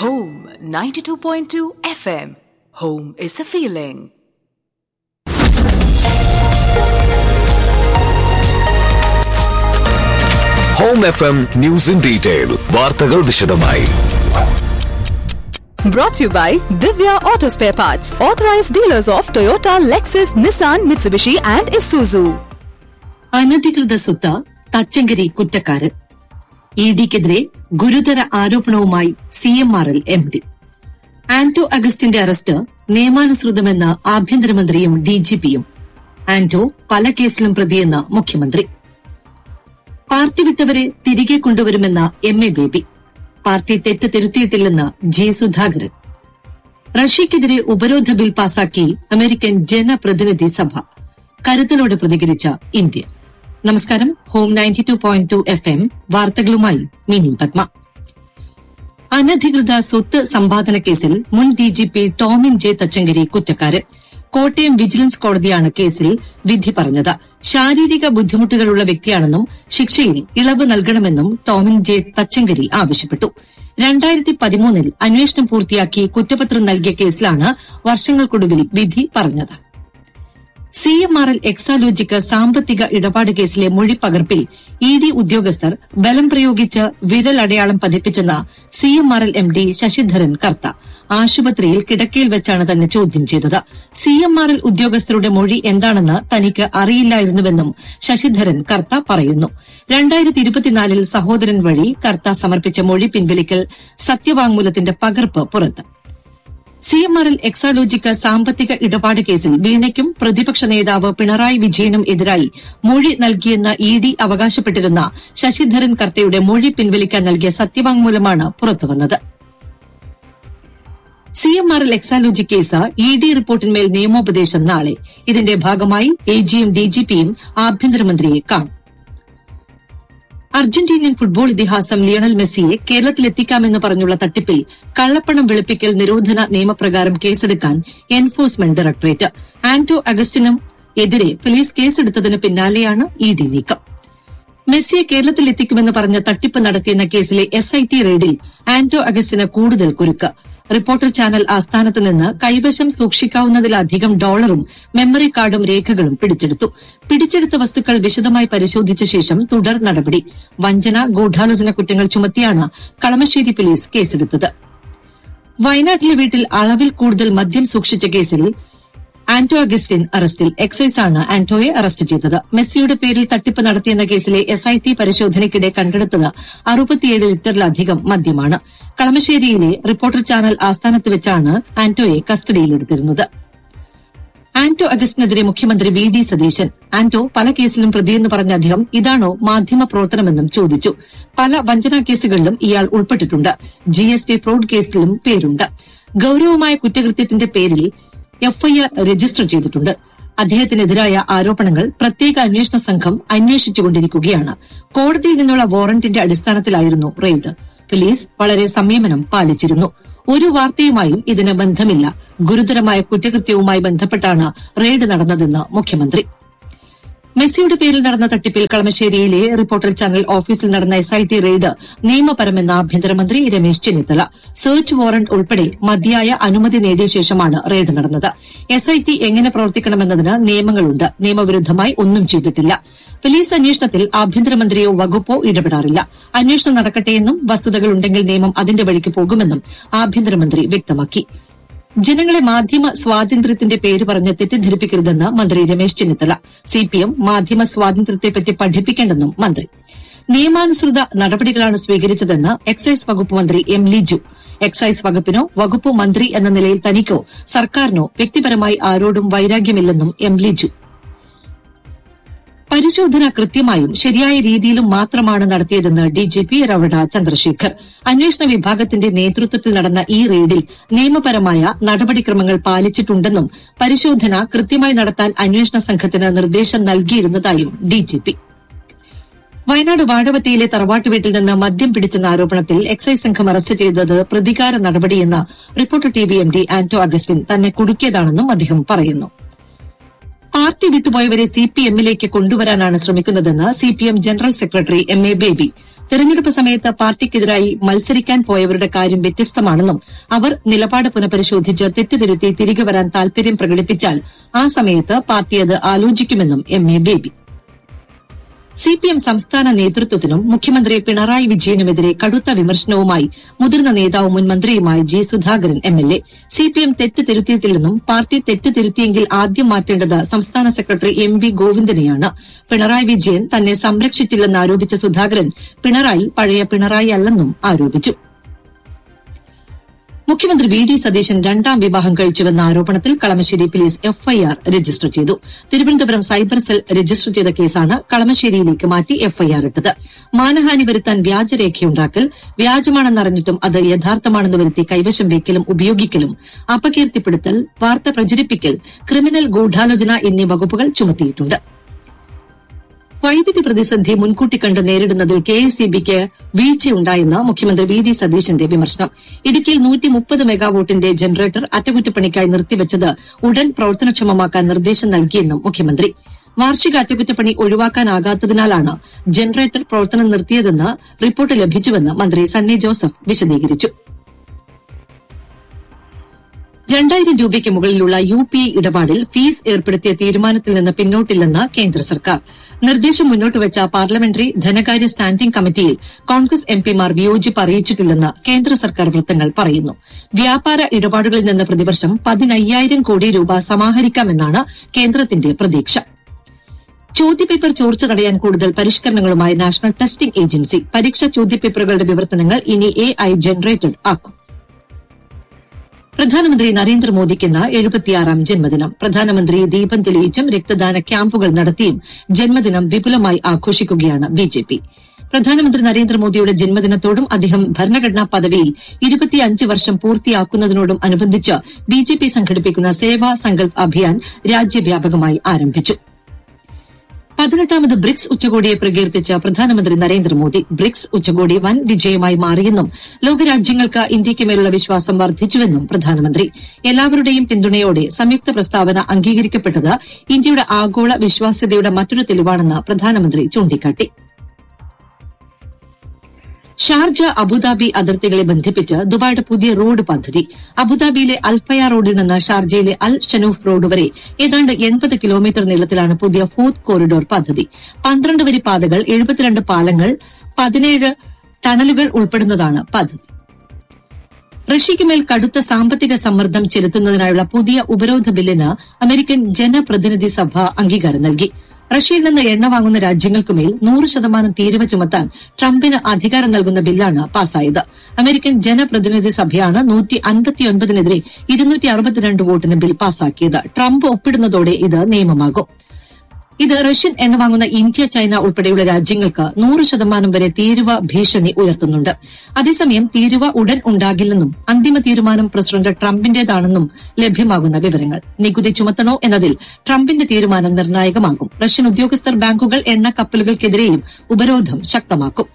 Home 92.2 FM. Home is a feeling. Home F M news in detail വാർത്തകൾ വിശദമായി Brought to you by Divya Auto Spare Parts, authorized dealers of Toyota, Lexus, Nissan, Mitsubishi, and Isuzu. അനധികൃത സ്വത്ത് Thachankary കുറ്റക്കാരൻ E ഡിക്കെതിരെ ഗുരുതര ആരോപണവുമായി C M R L M D Anto അഗസ്റ്റിന്റെ arrest നിയമാനുസൃതമെന്ന് ആഭ്യന്തരമന്ത്രിയും ഡിജിപിയും ആന്റോ പല കേസിലും പ്രതിയെന്ന് മുഖ്യമന്ത്രി പാർട്ടി വിട്ടവരെ തിരികെ കൊണ്ടുവരുമെന്ന എം എ ബേബി പാർട്ടി തെറ്റ് തിരുത്തിയിട്ടില്ലെന്ന് ജെ സുധാകരൻ റഷ്യയ്ക്കെതിരെ ഉപരോധ ബിൽ പാസാക്കി അമേരിക്കൻ ജനപ്രതിനിധി സഭ കരുതലോടെ പ്രതികരിച്ച ഇന്ത്യ നമസ്കാരം home ninety two point two F M വാർത്തകളുമായി മിനി പത്മ അനധികൃത സ്വത്ത് സമ്പാദന കേസിൽ മുൻ ഡിജിപി ടോമിൻ ജെ തച്ചങ്കരി കുറ്റക്കാരൻ കോട്ടയം വിജിലൻസ് കോടതിയാണ് കേസിൽ വിധി പറഞ്ഞത് ശാരീരിക ബുദ്ധിമുട്ടുകളുള്ള വ്യക്തിയാണെന്നും ശിക്ഷയിൽ ഇളവ് നൽകണമെന്നും ടോമിൻ ജെ തച്ചങ്കരി ആവശ്യപ്പെട്ടു രണ്ടായിരത്തി പതിമൂന്നിൽ അന്വേഷണം പൂർത്തിയാക്കി കുറ്റപത്രം നൽകിയ കേസിലാണ് വർഷങ്ങൾക്കൊടുവിൽ വിധി പറഞ്ഞത് C M R L Exalogic സാമ്പത്തിക ഇടപാട് കേസിലെ മൊഴിപ്പകർപ്പിൽ ഇ ഡി ഉദ്യോഗസ്ഥർ ബലം പ്രയോഗിച്ച് വിരലടയാളം പതിപ്പിച്ചെന്ന C M R L M D Sasidharan Kartha ആശുപത്രിയിൽ കിടക്കയിൽ വെച്ചാണ് തന്നെ ചോദ്യം ചെയ്തത് സി എം ആർ എൽ ഉദ്യോഗസ്ഥരുടെ മൊഴി എന്താണെന്ന് തനിക്ക് അറിയില്ലായിരുന്നുവെന്നും ശശിധരൻ കർത്ത പറയുന്നു രണ്ടായിരത്തി ഇരുപത്തിനാലിൽ സഹോദരൻ വഴി കർത്ത സമർപ്പിച്ച മൊഴി പിൻവലിക്കൽ സത്യവാങ്മൂലത്തിന്റെ പകർപ്പ് പുറത്ത് C M R L Exalogic സാമ്പത്തിക ഇടപാട് കേസിൽ വീണയ്ക്കും പ്രതിപക്ഷ നേതാവ് പിണറായി വിജയനും എതിരായി മൊഴി നൽകിയെന്ന് ഇ ഡി അവകാശപ്പെട്ടിരുന്ന ശശിധരൻ കർത്തയുടെ മൊഴി പിൻവലിക്കാൻ നൽകിയ സത്യവാങ്മൂലമാണ് പുറത്തുവന്നത് C M R L Exalogic case E D റിപ്പോർട്ടിന്മേൽ നിയമോപദേശം നാളെ ഇതിന്റെ ഭാഗമായി എ ജിയും ഡിജിപിയും ആഭ്യന്തരമന്ത്രിയെ കാണും അർജന്റീനിയൻ ഫുട്ബോൾ ഇതിഹാസം ലിയണൽ മെസ്സിയെ കേരളത്തിലെത്തിക്കാമെന്ന് പറഞ്ഞുള്ള തട്ടിപ്പിൽ കള്ളപ്പണം വെളുപ്പിക്കൽ നിരോധന നിയമപ്രകാരം കേസെടുക്കാൻ എൻഫോഴ്സ്മെന്റ് ഡയറക്ടറേറ്റ് ആന്റോ അഗസ്റ്റിനും എതിരെ പോലീസ് കേസെടുത്തതിന് പിന്നാലെയാണ് ഇ ഡി നീക്കം മെസ്സിയെ കേരളത്തിലെത്തിക്കുമെന്ന് പറഞ്ഞ് തട്ടിപ്പ് നടത്തിയെന്ന കേസിലെ എസ് ഐ ടി റെയ്ഡിൽ ആന്റോ അഗസ്റ്റിന് കൂടുതൽ കുരുക്ക് റിപ്പോർട്ടർ ചാനൽ ആസ്ഥാനത്ത് നിന്ന് കൈവശം സൂക്ഷിക്കാവുന്നതിലധികം ഡോളറും മെമ്മറി കാർഡും രേഖകളും പിടിച്ചെടുത്തു പിടിച്ചെടുത്ത വസ്തുക്കൾ വിശദമായി പരിശോധിച്ച ശേഷം തുടർ നടപടി വഞ്ചന ഗൂഢാലോചന കുറ്റങ്ങൾ ചുമത്തിയാണ് കളമശ്ശേരി പോലീസ് കേസെടുത്തത് വയനാട്ടിലെ വീട്ടിൽ അളവിൽ കൂടുതൽ മദ്യം സൂക്ഷിച്ച കേസിൽ ആന്റോ അഗസ്റ്റിൻ അറസ്റ്റിൽ എക്സൈസാണ് ആന്റോയെ അറസ്റ്റ് ചെയ്തത് മെസ്സിയുടെ പേരിൽ തട്ടിപ്പ് നടത്തിയെന്ന കേസിലെ എസ് ഐ ടി പരിശോധനയ്ക്കിടെ കണ്ടെടുത്തത് അറുപത്തിയേഴ് ലിറ്ററിലധികം മദ്യമാണ് കളമശ്ശേരിയിലെ റിപ്പോർട്ടർ ചാനൽ ആസ്ഥാനത്ത് വെച്ചാണ് ആന്റോയെ കസ്റ്റഡിയിലെടുത്തിരുന്നത് ആന്റോ അഗസ്റ്റിനെതിരെ മുഖ്യമന്ത്രി വി ഡി സതീശൻ ആന്റോ പല കേസിലും പ്രതിയെന്ന് പറഞ്ഞ അദ്ദേഹം ഇതാണോ മാധ്യമ പ്രവർത്തനമെന്നും ചോദിച്ചു പല വഞ്ചനാ കേസുകളിലും ഇയാൾ ഉൾപ്പെട്ടിട്ടുണ്ട് ജി എസ് ടി ഫ്രോഡ് കേസിലും പേരുണ്ട് ഗൌരവമായ കുറ്റകൃത്യത്തിന്റെ പേരിൽ എഫ്ഐആർ രജിസ്റ്റർ ചെയ്തിട്ടുണ്ട് അദ്ദേഹത്തിനെതിരായ ആരോപണങ്ങൾ പ്രത്യേക അന്വേഷണ സംഘം അന്വേഷിച്ചുകൊണ്ടിരിക്കുകയാണ് കോടതിയിൽ നിന്നുള്ള വാറന്റിന്റെ അടിസ്ഥാനത്തിലായിരുന്നു റെയ്ഡ് പോലീസ് വളരെ സംയമനം പാലിച്ചിരുന്നു ഒരു വാർത്തയുമായും ഇതിന് ബന്ധമില്ല ഗുരുതരമായ കുറ്റകൃത്യവുമായി ബന്ധപ്പെട്ടാണ് റെയ്ഡ് നടന്നതെന്ന് മുഖ്യമന്ത്രി മെസ്സിയുടെ പേരിൽ നടന്ന തട്ടിപ്പിൽ കളമശ്ശേരിയിലെ റിപ്പോർട്ടർ ചാനൽ ഓഫീസിൽ നടന്ന എസ് ഐ ടി റെയ്ഡ് നിയമപരമെന്ന് ആഭ്യന്തരമന്ത്രി രമേശ് ചെന്നിത്തല സെർച്ച് വാറന്റ് ഉൾപ്പെടെ മതിയായ അനുമതി നേടിയ ശേഷമാണ് റെയ്ഡ് നടന്നത് എസ് ഐ ടി എങ്ങനെ പ്രവർത്തിക്കണമെന്നതിന് നിയമങ്ങളുണ്ട് നിയമവിരുദ്ധമായി ഒന്നും ചെയ്തിട്ടില്ല പോലീസ് അന്വേഷണത്തിൽ ആഭ്യന്തരമന്ത്രിയോ വകുപ്പോ ഇടപെടാറില്ല അന്വേഷണം നടക്കട്ടെയെന്നും വസ്തുതകളുണ്ടെങ്കിൽ നിയമം അതിന്റെ വഴിക്ക് പോകുമെന്നും ആഭ്യന്തരമന്ത്രി വ്യക്തമാക്കി ജനങ്ങളെ മാധ്യമ സ്വാതന്ത്ര്യത്തിന്റെ പേര് പറഞ്ഞ് തെറ്റിദ്ധരിപ്പിക്കരുതെന്ന് മന്ത്രി രമേശ് ചെന്നിത്തല സിപിഎം മാധ്യമ സ്വാതന്ത്ര്യത്തെപ്പറ്റി പഠിപ്പിക്കേണ്ടെന്നും മന്ത്രി നിയമാനുസൃത നടപടികളാണ് സ്വീകരിച്ചതെന്ന് എക്സൈസ് വകുപ്പ് മന്ത്രി എം ലിജു എക്സൈസ് വകുപ്പിനോ വകുപ്പ് മന്ത്രി എന്ന നിലയിൽ തനിക്കോ സർക്കാരിനോ വ്യക്തിപരമായി ആരോടും വൈരാഗ്യമില്ലെന്നും എം ലിജു പരിശോധന കൃത്യമായും ശരിയായ രീതിയിലും മാത്രമാണ് നടത്തിയതെന്ന് ഡിജിപി രവട ചന്ദ്രശേഖർ അന്വേഷണ വിഭാഗത്തിന്റെ നേതൃത്വത്തിൽ നടന്ന ഈ റെയ്ഡിൽ നിയമപരമായ നടപടിക്രമങ്ങൾ പാലിച്ചിട്ടുണ്ടെന്നും പരിശോധന കൃത്യമായി നടത്താൻ അന്വേഷണ സംഘത്തിന് നിർദ്ദേശം നൽകിയിരുന്നതായും ഡിജിപി വയനാട് വാഴവത്തിയിലെ തറവാട്ട് വീട്ടിൽ നിന്ന് മദ്യം പിടിച്ചെന്ന ആരോപണത്തിൽ എക്സൈസ് സംഘം അറസ്റ്റ് ചെയ്തത് പ്രതികാര നടപടിയെന്ന് reporter T V M D Anto Augustine തന്നെ കുടുക്കിയതാണെന്നും അദ്ദേഹം പറയുന്നു പാർട്ടി വിട്ടുപോയവരെ സി പി എമ്മിലേക്ക് കൊണ്ടുവരാനാണ് ശ്രമിക്കുന്നതെന്ന് C P M general secretary M A Baby തെരഞ്ഞെടുപ്പ് സമയത്ത് പാർട്ടിക്കെതിരായി മത്സരിക്കാൻ പോയവരുടെ കാര്യം വ്യത്യസ്തമാണെന്നും അവർ നിലപാട് പുനഃപരിശോധിച്ച് തെറ്റുതിരുത്തി തിരികെ വരാൻ താൽപര്യം പ്രകടിപ്പിച്ചാൽ ആ സമയത്ത് പാർട്ടി അത് ആലോചിക്കുമെന്നും എം എ ബേബി സിപിഎം സംസ്ഥാന നേതൃത്വത്തിനും മുഖ്യമന്ത്രി പിണറായി വിജയനുമെതിരെ കടുത്ത വിമർശനവുമായി മുതിർന്ന നേതാവും മുൻ മന്ത്രിയുമായ ജി സുധാകരൻ എംഎൽഎ സിപിഎം തെറ്റ് തിരുത്തിയിട്ടില്ലെന്നും പാർട്ടി തെറ്റ് തിരുത്തിയെങ്കിൽ ആദ്യം മാറ്റേണ്ടത് സംസ്ഥാന സെക്രട്ടറി എം വി ഗോവിന്ദനെയാണ് പിണറായി വിജയൻ തന്നെ സംരക്ഷിച്ചില്ലെന്ന് ആരോപിച്ച സുധാകരൻ പിണറായി പഴയ പിണറായി അല്ലെന്നും ആരോപിച്ചു മുഖ്യമന്ത്രി വി ഡി സതീശൻ രണ്ടാം വിവാഹം കഴിച്ചുവെന്ന ആരോപണത്തിൽ കളമശ്ശേരി പോലീസ് എഫ്ഐആർ രജിസ്റ്റർ ചെയ്തു തിരുവനന്തപുരം സൈബർ സെൽ രജിസ്റ്റർ ചെയ്ത കേസാണ് കളമശ്ശേരിയിലേക്ക് മാറ്റി എഫ്ഐആർ ഇട്ടത് മാനഹാനി വരുത്താൻ വ്യാജരേഖയുണ്ടാക്കൽ വ്യാജമാണെന്നറിഞ്ഞിട്ടും അത് യഥാർത്ഥമാണെന്ന് വരുത്തി കൈവശം വയ്ക്കലും ഉപയോഗിക്കലും അപകീർത്തിപ്പെടുത്തൽ വാർത്ത പ്രചരിപ്പിക്കൽ ക്രിമിനൽ ഗൂഢാലോചന എന്നീ വകുപ്പുകൾ ചുമത്തിയിട്ടുണ്ട് വൈദ്യുതി പ്രതിസന്ധി മുൻകൂട്ടി കണ്ട് നേരിടുന്നതിൽ കെ എസ് ഇ ബിക്ക് വീഴ്ചയുണ്ടായെന്ന് മുഖ്യമന്ത്രി വി ഡി സതീശന്റെ വിമർശനം ഇടുക്കിയിൽ നൂറ്റി മുപ്പത് മെഗാവോട്ടിന്റെ ജനറേറ്റർ അറ്റകുറ്റപ്പണിക്കായി നിർത്തിവച്ചത് ഉടൻ പ്രവർത്തനക്ഷമമാക്കാൻ നിർദ്ദേശം നൽകിയെന്നും മുഖ്യമന്ത്രി വാർഷിക അറ്റകുറ്റപ്പണി ഒഴിവാക്കാനാകാത്തതിനാലാണ് ജനറേറ്റർ പ്രവർത്തനം നിർത്തിയതെന്ന് റിപ്പോർട്ട് ലഭിച്ചുവെന്ന് മന്ത്രി സണ്ണി ജോസഫ് വിശദീകരിച്ചു രണ്ടായിരം രൂപയ്ക്ക് മുകളിലുള്ള യു പി ഐ ഇടപാടിൽ ഫീസ് ഏർപ്പെടുത്തിയ തീരുമാനത്തിൽ നിന്ന് പിന്നോട്ടില്ലെന്ന് കേന്ദ്ര സർക്കാർ നിർദ്ദേശം മുന്നോട്ടുവച്ച പാർലമെന്ററി ധനകാര്യ സ്റ്റാൻഡിംഗ് കമ്മിറ്റിയിൽ കോൺഗ്രസ് എംപിമാർ വിയോജിപ്പ് അറിയിച്ചിട്ടില്ലെന്ന് കേന്ദ്ര സർക്കാർ വൃത്തങ്ങൾ പറയുന്നു വ്യാപാര ഇടപാടുകളിൽ നിന്ന് പ്രതിവർഷം പതിനയ്യായിരം കോടി രൂപ സമാഹരിക്കാമെന്നാണ് കേന്ദ്രത്തിന്റെ പ്രതീക്ഷ ചോദ്യപേപ്പർ ചോർച്ച തടയാൻ കൂടുതൽ പരിഷ്കരണങ്ങളുമായി നാഷണൽ ടെസ്റ്റിംഗ് ഏജൻസി പരീക്ഷാ ചോദ്യപേപ്പറുകളുടെ വിവർത്തനങ്ങൾ ഇനി എ ഐ ജനറേറ്റഡ് ആക്കും പ്രധാനമന്ത്രി നരേന്ദ്രമോദിക്ക് ഇന്ന് എഴുപത്തിയാറാം ജന്മദിനം പ്രധാനമന്ത്രി ദീപം തെളിയിച്ചും രക്തദാന ക്യാമ്പുകൾ നടത്തിയും ജന്മദിനം വിപുലമായി ആഘോഷിക്കുകയാണ് ബിജെപി പ്രധാനമന്ത്രി നരേന്ദ്രമോദിയുടെ ജന്മദിനത്തോടും അദ്ദേഹം ഭരണഘടനാ പദവിയിൽ ഇരുപത്തിയഞ്ച് വർഷം പൂർത്തിയാക്കുന്നതിനോടും അനുബന്ധിച്ച് ബിജെപി സംഘടിപ്പിക്കുന്ന സേവാ സങ്കൽപ് അഭിയാൻ രാജ്യവ്യാപകമായി ആരംഭിച്ചു പതിനെട്ടാമത് ബ്രിക്സ് ഉച്ചകോടിയെ പ്രകീർത്തിച്ച് പ്രധാനമന്ത്രി നരേന്ദ്രമോദി ബ്രിക്സ് ഉച്ചകോടി വൻ വിജയമായി മാറിയെന്നും ലോകരാജ്യങ്ങൾക്ക് ഇന്ത്യയ്ക്ക് മേലുള്ള വിശ്വാസം വർദ്ധിച്ചുവെന്നും പ്രധാനമന്ത്രി എല്ലാവരുടെയും പിന്തുണയോടെ സംയുക്ത പ്രസ്താവന അംഗീകരിക്കപ്പെട്ടത് ഇന്ത്യയുടെ ആഗോള വിശ്വാസ്യതയുടെ മറ്റൊരു തെളിവാണെന്ന് പ്രധാനമന്ത്രി ചൂണ്ടിക്കാട്ടി ഷാർജ അബുദാബി അതിർത്തികളെ ബന്ധിപ്പിച്ച് ദുബായിയുടെ പുതിയ റോഡ് പദ്ധതി അബുദാബിയിലെ അൽഫയ റോഡിൽ നിന്ന് ഷാർജയിലെ അൽ ഷനൂഫ് റോഡ് വരെ ഏതാണ്ട് എൺപത് കിലോമീറ്റർ നീളത്തിലാണ് പുതിയ ഫോർത്ത് കോറിഡോർ പദ്ധതി പന്ത്രണ്ട് വരി പാതകൾ എഴുപത്തിരണ്ട് പാലങ്ങൾ പതിനേഴ് ടണലുകൾ ഉൾപ്പെടുന്നതാണ് പദ്ധതി റഷ്യയ്ക്കുമേൽ കടുത്ത സാമ്പത്തിക സമ്മർദ്ദം ചെലുത്തുന്നതിനായുള്ള പുതിയ ഉപരോധ ബില്ലിന് അമേരിക്കൻ ജനപ്രതിനിധി സഭ അംഗീകാരം നൽകി റഷ്യയിൽ നിന്ന് എണ്ണ വാങ്ങുന്ന രാജ്യങ്ങൾക്കുമേൽ നൂറ് ശതമാനം തീരുവ ചുമത്താൻ ട്രംപിന് അധികാരം നൽകുന്ന ബില്ലാണ് പാസായത് അമേരിക്കൻ ജനപ്രതിനിധി സഭയാണ് നൂറ്റി അൻപത്തിയൊൻപതിനെതിരെ ഇരുന്നൂറ്റി അറുപത്തിരണ്ട് വോട്ടിന് ബിൽ പാസാക്കിയത് ട്രംപ് ഒപ്പിടുന്നതോടെ ഇത് നിയമമാകും ഇത് റഷ്യൻ എണ്ണ വാങ്ങുന്ന ഇന്ത്യ ചൈന ഉൾപ്പെടെയുള്ള രാജ്യങ്ങൾക്ക് നൂറ് ശതമാനം വരെ തീരുവ ഭീഷണി ഉയർത്തുന്നുണ്ട് അതേസമയം തീരുവ ഉടൻ ഉണ്ടാകില്ലെന്നും അന്തിമ തീരുമാനം പ്രസിഡന്റ് ട്രംപിന്റേതാണെന്നും ലഭ്യമാകുന്ന വിവരങ്ങൾ നികുതി ചുമത്തണോ എന്നതിൽ ട്രംപിന്റെ തീരുമാനം നിർണായകമാകും റഷ്യൻ ഉദ്യോഗസ്ഥർ ബാങ്കുകൾ എണ്ണ കപ്പലുകൾക്കെതിരെയും ഉപരോധം ശക്തമാക്കും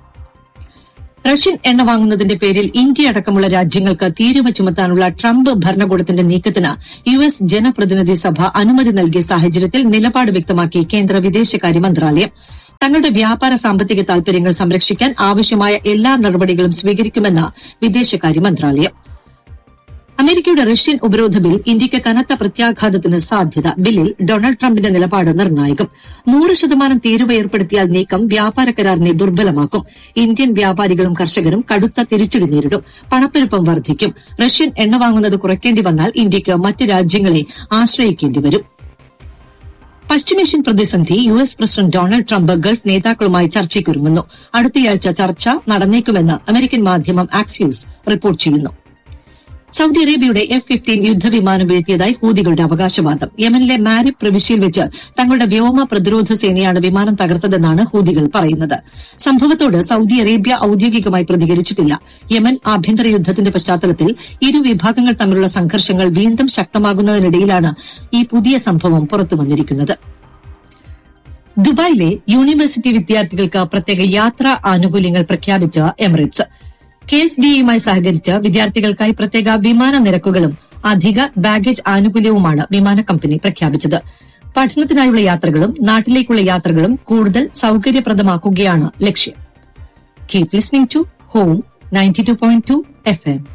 റഷ്യൻ എണ്ണ വാങ്ങുന്നതിന്റെ പേരിൽ ഇന്ത്യ അടക്കമുള്ള രാജ്യങ്ങൾക്ക് തീരുവ ചുമത്താനുള്ള ട്രംപ് ഭരണകൂടത്തിന്റെ നീക്കത്തിന് യു എസ് ജനപ്രതിനിധി സഭ അനുമതി നൽകിയ സാഹചര്യത്തിൽ നിലപാട് വ്യക്തമാക്കി കേന്ദ്ര വിദേശകാര്യ മന്ത്രാലയം തങ്ങളുടെ വ്യാപാര സാമ്പത്തിക താൽപര്യങ്ങൾ സംരക്ഷിക്കാൻ ആവശ്യമായ എല്ലാ നടപടികളും സ്വീകരിക്കുമെന്ന് വിദേശകാര്യ മന്ത്രാലയം അമേരിക്കയുടെ റഷ്യൻ ഉപരോധ ബിൽ ഇന്ത്യയ്ക്ക് കനത്ത പ്രത്യാഘാതത്തിന് സാധ്യത ബില്ലിൽ ഡൊണാൾഡ് ട്രംപിന്റെ നിലപാട് നിർണായകം നൂറ് ശതമാനം തീരുവ ഏർപ്പെടുത്തിയാൽ നീക്കം വ്യാപാര കരാറിനെ ദുർബലമാക്കും ഇന്ത്യൻ വ്യാപാരികളും കർഷകരും കടുത്ത തിരിച്ചടി നേരിടും പണപ്പെരുപ്പം വർദ്ധിക്കും റഷ്യൻ എണ്ണ വാങ്ങുന്നത് കുറയ്ക്കേണ്ടി വന്നാൽ ഇന്ത്യയ്ക്ക് മറ്റ് രാജ്യങ്ങളെ ആശ്രയിക്കേണ്ടി വരും പശ്ചിമേഷ്യൻ പ്രതിസന്ധി U S president Donald Trump Gulf നേതാക്കളുമായി ചർച്ചയ്ക്കൊരുങ്ങുന്നു അടുത്തയാഴ്ച ചർച്ച നടന്നേക്കുമെന്ന് അമേരിക്കൻ മാധ്യമം ആക്സിയോസ് റിപ്പോർട്ട് ചെയ്യുന്നു സൌദി അറേബ്യയുടെ എഫ് ഫിഫ്റ്റീൻ യുദ്ധവിമാനം വീഴ്ത്തിയതായി ഹൂതികളുടെ അവകാശവാദം യമനിലെ മാരിബ് പ്രവിശ്യയിൽ വെച്ച് തങ്ങളുടെ വ്യോമ പ്രതിരോധ സേനയാണ് വിമാനം തകർത്തതെന്നാണ് ഹൂതികൾ പറയുന്നത് സംഭവത്തോട് സൌദി അറേബ്യ ഔദ്യോഗികമായി പ്രതികരിച്ചിട്ടില്ല യമൻ ആഭ്യന്തര യുദ്ധത്തിന്റെ പശ്ചാത്തലത്തിൽ ഇരു വിഭാഗങ്ങൾ തമ്മിലുള്ള സംഘർഷങ്ങൾ വീണ്ടും ശക്തമാകുന്നതിനിടയിലാണ് ഈ പുതിയ സംഭവം പുറത്തുവന്നിരിക്കുന്നത് ദുബായിലെ യൂണിവേഴ്സിറ്റി വിദ്യാർത്ഥികൾക്ക് പ്രത്യേക യാത്രാ ആനുകൂല്യങ്ങൾ പ്രഖ്യാപിച്ച എമിറേറ്റ്സ് കെ എസ് ഡിയുമായി സഹകരിച്ച് വിദ്യാർത്ഥികൾക്കായി പ്രത്യേക വിമാന നിരക്കുകളും അധിക ബാഗേജ് ആനുകൂല്യവുമാണ് വിമാന കമ്പനി പ്രഖ്യാപിച്ചത് പഠനത്തിനായുള്ള യാത്രകളും നാട്ടിലേക്കുള്ള യാത്രകളും കൂടുതൽ സൌകര്യപ്രദമാക്കുകയാണ് ലക്ഷ്യം keep listening to home ninety two point two F M